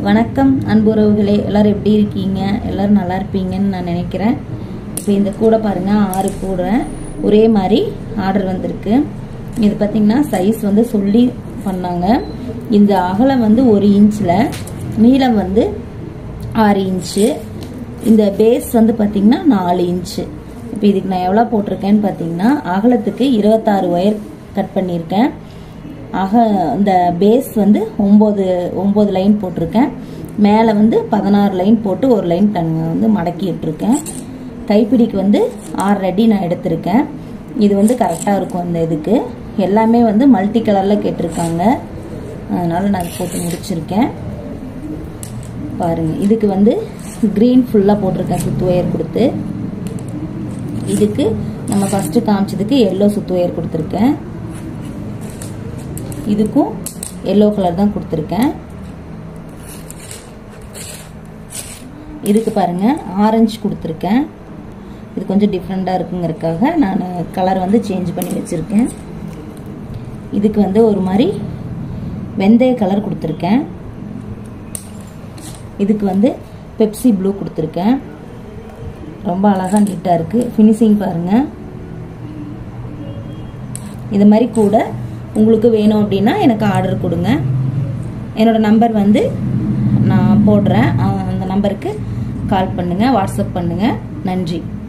வணக்கம் அன்புறவுகளே எல்லாரும் எப்படி இருக்கீங்க எல்லாரும் நல்லா இருப்பீங்கன்னு நான் நினைக்கிறேன் இப்போ இந்த கூடை பாருங்க ஆறு கூடை ஒரே மாதிரி ஆர்டர் வந்திருக்கு இது பார்த்தீங்கன்னா சைஸ் வந்து சொல்லி பண்ணாங்க இந்த அகலம் வந்து ஒரு இன்ச்சில் நீளம் வந்து ஆறு இன்ச்சு இந்த பேஸ் வந்து பார்த்தீங்கன்னா நாலு இன்ச்சு இப்போ இதுக்கு நான் எவ்வளோ போட்டிருக்கேன்னு பார்த்தீங்கன்னா அகலத்துக்கு இருபத்தாறு ஒயர் கட் பண்ணியிருக்கேன் ஆக இந்த பேஸ் வந்து ஒம்பது ஒம்பது லைன் போட்டிருக்கேன் மேலே வந்து பதினாறு லைன் போட்டு ஒரு லைன் தன் வந்து மடக்கி விட்டுருக்கேன் கைப்பிடிக்கு வந்து ஆறு அடி நான் எடுத்திருக்கேன் இது வந்து கரெக்டாக இருக்கும் இந்த இதுக்கு எல்லாமே வந்து மல்டி கலரில் கேட்டிருக்காங்க அதனால் நான் போட்டு முடிச்சிருக்கேன் பாருங்கள் இதுக்கு வந்து க்ரீன் ஃபுல்லாக போட்டிருக்கேன் சுத்து ஒயர் கொடுத்து இதுக்கு நம்ம ஃபஸ்ட்டு காமிச்சதுக்கு எல்லோ சுத்து ஒயர் கொடுத்துருக்கேன் இதுக்கும் எல்லோ கலர் தான் கொடுத்துருக்கேன் இதுக்கு பாருங்க ஆரஞ்சு கொடுத்துருக்கேன் இது கொஞ்சம் டிஃப்ரெண்ட்டாக இருக்குங்கிறதுக்காக நான் கலர் வந்து சேஞ்ச் பண்ணி வச்சுருக்கேன் இதுக்கு வந்து ஒரு மாதிரி வெந்தய கலர் கொடுத்துருக்கேன் இதுக்கு வந்து பெப்சி ப்ளூ கொடுத்துருக்கேன் ரொம்ப அழகாக நீட்டாக இருக்குது ஃபினிஷிங் பாருங்கள் இது மாதிரி கூட உங்களுக்கு வேணும் அப்படின்னா எனக்கு ஆர்டர் கொடுங்க என்னோடய நம்பர் வந்து நான் போடுறேன் அந்த நம்பருக்கு கால் பண்ணுங்கள் வாட்ஸ்அப் பண்ணுங்கள் நன்றி